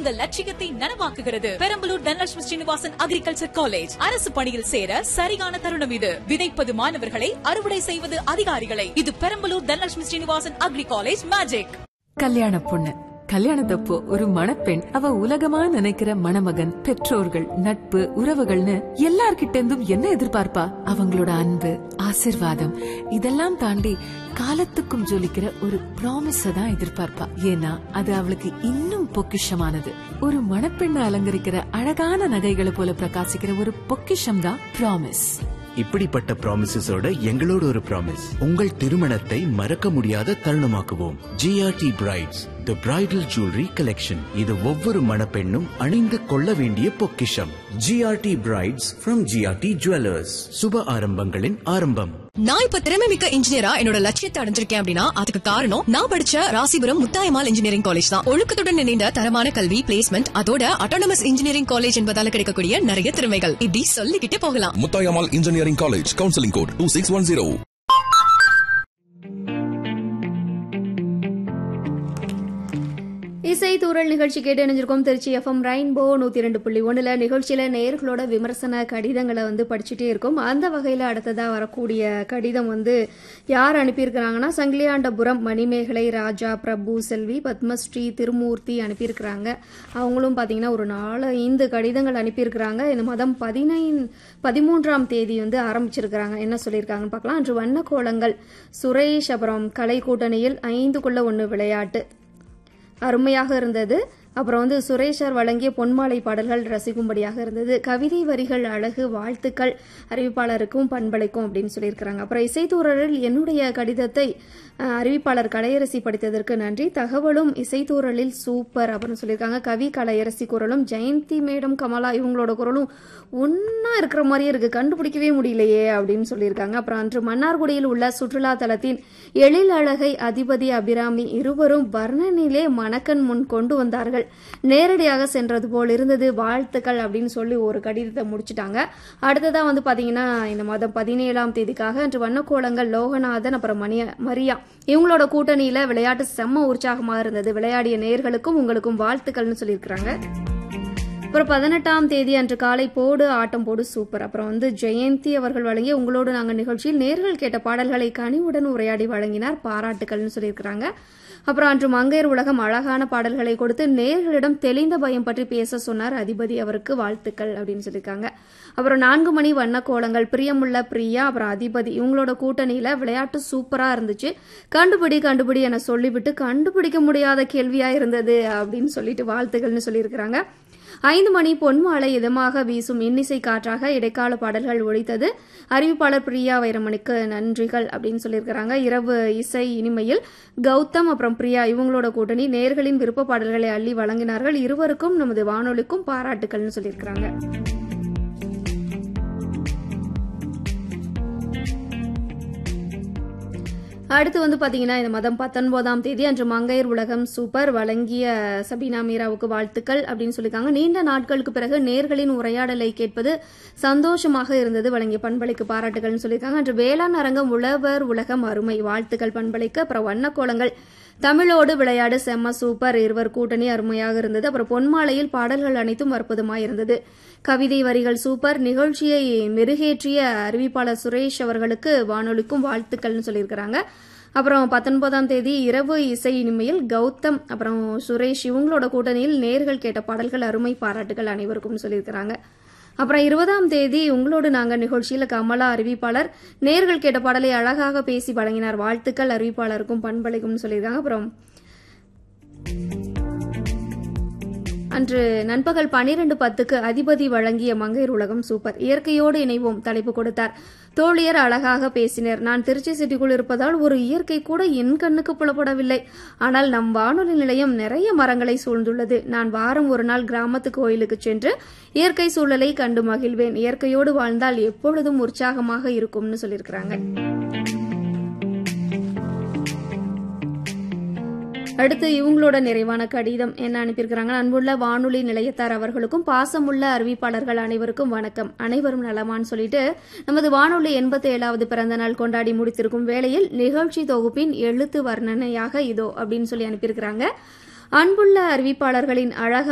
உங்கள் லட்சியத்தை நனவாக்குகிறது பெரம்பலூர் தனலட்சுமி ஸ்ரீனிவாசன் அக்ரிகல்ச்சர் காலேஜ் அரசு பணியில் சேர சரியான தருணம் இது விதைப்பது மாணவர்களை அறுவடை செய்வது அதிகாரிகளை இது Perambalur Dhanalakshmi Srinivasan agri college magic கல்யாண பொண்ணு கல்யாணத்தப்போ ஒரு மணப்பெண் அவ உலகமா நினைக்கிற மணமகன் பெற்றோர்கள் நட்பு உறவுகள்னு எல்லார்கிட்ட இருந்தும் என்ன எதிர்பார்ப்பா அவங்களோட அன்பு ஆசிர்வாதம் இதெல்லாம் தாண்டி காலத்துக்கும் ஜொலிக்கிற ஒரு ப்ராமிஸ தான் எதிர்பார்ப்பா ஏன்னா அது அவளுக்கு இன்னும் பொக்கிஷமானது ஒரு மணப்பெண்ணை அலங்கரிக்கிற அழகான நகைகளை போல பிரகாசிக்கிற ஒரு பொக்கிஷம் தான் ப்ராமிஸ் இப்படிப்பட்ட ப்ராமிசஸோட எங்களோட ஒரு ப்ராமிஸ் உங்கள் திருமணத்தை மறக்க முடியாத தருணமாக்குவோம் G R T brides the bridal jewellery collection இது ஒவ்வொரு மணப்பெண்ணும் அணிந்து கொள்ள வேண்டிய பொக்கிஷம் G R T brides from G R T jewellers சுப ஆரம்பங்களின் ஆரம்பம் நான் இப்ப திறமை மிக்க இன்ஜினியரா என்னோட லட்சியத்தை அடைஞ்சிருக்கேன் அப்படின்னா அதுக்கு காரணம் நான் படிச்ச ராசிபுரம் முத்தாயமால் இன்ஜினியரிங் காலேஜ் தான் ஒழுக்கத்துடன் இணைந்த தரமான கல்வி பிளேஸ்மெண்ட் அதோட அட்டானமஸ் இன்ஜினியரிங் காலேஜ் என்பதால கிடைக்கக்கூடிய நிறைய திறமைகள் இப்படி சொல்லிக்கிட்டே போகலாம் Muthayammal engineering college counselling code two six one zero இசை தூரல் நிகழ்ச்சி கேட்டு இணைஞ்சிருக்கோம் திருச்சி எஃப்எம் ரெயின்போ நூத்தி ரெண்டு புள்ளி ஒண்ணுல நிகழ்ச்சியில நேயர்களோட விமர்சன கடிதங்களை வந்து படிச்சுட்டே இருக்கோம் அந்த வகையில அடுத்ததா வரக்கூடிய கடிதம் வந்து யார் அனுப்பியிருக்கிறாங்கன்னா சங்கிலியாண்டபுரம் மணிமேகலை ராஜா பிரபு செல்வி பத்மஸ்ரீ திருமூர்த்தி அனுப்பியிருக்கிறாங்க அவங்களும் பாத்தீங்கன்னா ஒரு நாலு ஐந்து கடிதங்கள் அனுப்பியிருக்கிறாங்க இந்த மாதம் பதினைந்து பதிமூன்றாம் தேதி வந்து ஆரம்பிச்சிருக்கிறாங்க என்ன சொல்லியிருக்காங்கன்னு பார்க்கலாம் அன்று வண்ண கோலங்கள் சுரேஷ் அப்புறம் கலை கூட்டணியில் ஐந்துக்குள்ள ஒன்று விளையாட்டு அருமையாக இருந்தது அப்புறம் வந்து சுரேஷர் வழங்கிய பொன்மாலை பாடல்கள் ரசிக்கும்படியாக இருந்தது கவிதை வரிகள் அழகு வாழ்த்துக்கள் அறிவிப்பாளருக்கும் பண்பலைக்கும் அப்படின்னு சொல்லியிருக்கிறாங்க அப்புறம் இசைத்தூரலில் என்னுடைய கடிதத்தை அஹ், அறிவிப்பாளர் கலையரசி படித்ததற்கு நன்றி தகவலும் இசைத்தூரலில் சூப்பர் அப்படின்னு சொல்லியிருக்காங்க கவி கலையரசி குரலும் ஜெயந்தி மேடம் கமலா இவங்களோட குரலும் ஒன்னா இருக்கிற மாதிரியே இருக்கு கண்டுபிடிக்கவே முடியலையே அப்படின்னு சொல்லியிருக்காங்க அப்புறம் அன்று மன்னார்குடியில் உள்ள சுற்றுலா தலத்தின் எழில் அழகை அதிபதி அபிராமி இருவரும் வர்ணனிலே மணக்கன் முன் கொண்டு வந்தார்கள் நேரடியாக சென்றது போல் இருந்தது வாழ்த்துக்கள் அப்படின்னு சொல்லி ஒரு கடிதத்தை முடிச்சிட்டாங்க அடுத்ததா வந்து பாத்தீங்கன்னா இந்த மாதம் பதினேழாம் தேதிக்காக அன்று வண்ணக்கோலங்கள் லோகநாதன் அப்புறம் மணிய மரியா இவங்களோட கூட்டணியில விளையாட்டு செம்ம உற்சாகமா இருந்தது விளையாடிய நேர்களுக்கும் உங்களுக்கும் வாழ்த்துக்கள்னு சொல்லியிருக்கிறாங்க அப்புறம் பதினெட்டாம் தேதி அன்று காலை போடு ஆட்டம் போடு சூப்பர் அப்புறம் வந்து ஜெயந்தி அவர்கள் வழங்கிய உங்களோடு நாங்கள் நிகழ்ச்சியில் நேர்கள் கேட்ட பாடல்களை கனிவுடன் உரையாடி வழங்கினார் பாராட்டுக்கள்னு சொல்லியிருக்கிறாங்க அப்புறம் அன்று மங்கையர் உலகம் அழகான பாடல்களை கொடுத்து நேர்களிடம் தெளிந்த பயம் பற்றி பேச சொன்னார் அதிபதி அவருக்கு வாழ்த்துக்கள் அப்படின்னு சொல்லியிருக்காங்க அப்புறம் நான்கு மணி வண்ண கோலங்கள் பிரியமுள்ள பிரியா அப்புறம் அதிபதி இவங்களோட கூட்டணியில விளையாட்டு சூப்பரா இருந்துச்சு கண்டுபிடி கண்டுபிடி என சொல்லிவிட்டு கண்டுபிடிக்க முடியாத கேள்வியா இருந்தது அப்படின்னு சொல்லிட்டு வாழ்த்துக்கள்னு சொல்லியிருக்கிறாங்க ஐந்து மணி பொன்மாலை இதமாக வீசும் இன்னிசை காற்றாக இடைக்கால பாடல்கள் ஒழித்தது அறிவிப்பாளர் பிரியா வைரமணிக்கு நன்றிகள் அப்படின்னு சொல்லியிருக்கிறாங்க இரவு இசை இனிமையில் கௌதம் அப்புறம் பிரியா இவங்களோட கூட்டணி நேர்களின் விருப்ப பாடல்களை அள்ளி வழங்கினார்கள் இருவருக்கும் நமது வானொலிக்கும் பாராட்டுக்கள்னு சொல்லியிருக்கிறாங்க அடுத்து வந்து பாத்தீங்கன்னா இந்த மாதம் பத்தொன்பதாம் தேதி அன்று மங்கையர் உலகம் சூப்பர் வழங்கிய சபீனா மீராவுக்கு வாழ்த்துக்கள் அப்படின்னு சொல்லியிருக்காங்க நீண்ட நாட்களுக்கு பிறகு நேர்களின் உரையாடலை கேட்பது சந்தோஷமாக இருந்தது வழங்கிய பண்பலைக்கு பாராட்டுகள்னு சொல்லியிருக்காங்க அன்று வேளாண் அரங்கம் உழவர் உலகம் அருமை வாழ்த்துக்கள் பண்பலைக்கு அப்புறம் வண்ணக்கோலங்கள் தமிழோடு விளையாடு செம்ம சூப்பர் இருவர் கூட்டணி அருமையாக இருந்தது அப்புறம் பொன்மாலையில் பாடல்கள் அனைத்தும் அற்புதமாக இருந்தது கவிதை வரிகள் சூப்பர் நிகழ்ச்சியை மெருகேற்றிய அறிவிப்பாளர் சுரேஷ் அவர்களுக்கு வானொலிக்கும் வாழ்த்துக்கள்னு சொல்லியிருக்கிறாங்க அப்புறம் பத்தொன்பதாம் தேதி இரவு இசை இனிமையில் கௌதம் அப்புறம் சுரேஷ் இவங்களோட கூட்டணியில் நேர்கள் கேட்ட பாடல்கள் அருமை பாராட்டுகள் அனைவருக்கும் சொல்லியிருக்கிறாங்க அப்புறம் இருபதாம் தேதி உங்களோடு நாங்கள் நிகழ்ச்சியில் கமலா அறிவிப்பாளர் நேர்கள் கேட்ட பாடலை அழகாக பேசி வழங்கினார் வாழ்த்துக்கள் அறிவிப்பாளருக்கும் பண்பலைக்கும் சொல்லியிருக்காங்க அப்புறம் அன்று நண்பகல் பனிரெண்டு பத்துக்கு அதிபதி வழங்கிய மங்கையர் உலகம் சூப்பர் இயற்கையோடு இணைவோம் தலைப்பு கொடுத்தார் தோழியர் அழகாக பேசினர் நான் திருச்சி சிட்டிக்குள் இருப்பதால் ஒரு இயற்கை கூட என் கண்ணுக்கு புலப்படவில்லை ஆனால் நம் வானொலி நிலையம் நிறைய மரங்களை சூழ்ந்துள்ளது நான் வாரம் ஒரு நாள் கிராமத்து கோயிலுக்கு சென்று இயற்கை சூழலை கண்டு மகிழ்வேன் இயற்கையோடு வாழ்ந்தால் எப்பொழுதும் உற்சாகமாக இருக்கும்னு சொல்லியிருக்கிறாங்க அடுத்து இவங்களோட நிறைவான கடிதம் என்ன அனுப்பியிருக்கிறாங்க அன்புள்ள வானொலி நிலையத்தார் அவர்களுக்கும் பாசமுள்ள அறிவிப்பாளர்கள் அனைவருக்கும் வணக்கம் அனைவரும் நலமான்னு சொல்லிட்டு நமது வானொலி எண்பத்தி ஏழாவது பிறந்த நாள் கொண்டாடி முடித்திருக்கும் வேளையில் நிகழ்ச்சி தொகுப்பின் எழுத்து வர்ணனையாக இதோ அப்படின்னு சொல்லி அனுப்பியிருக்கிறாங்க அன்புள்ள அறிவிப்பாளர்களின் அழகான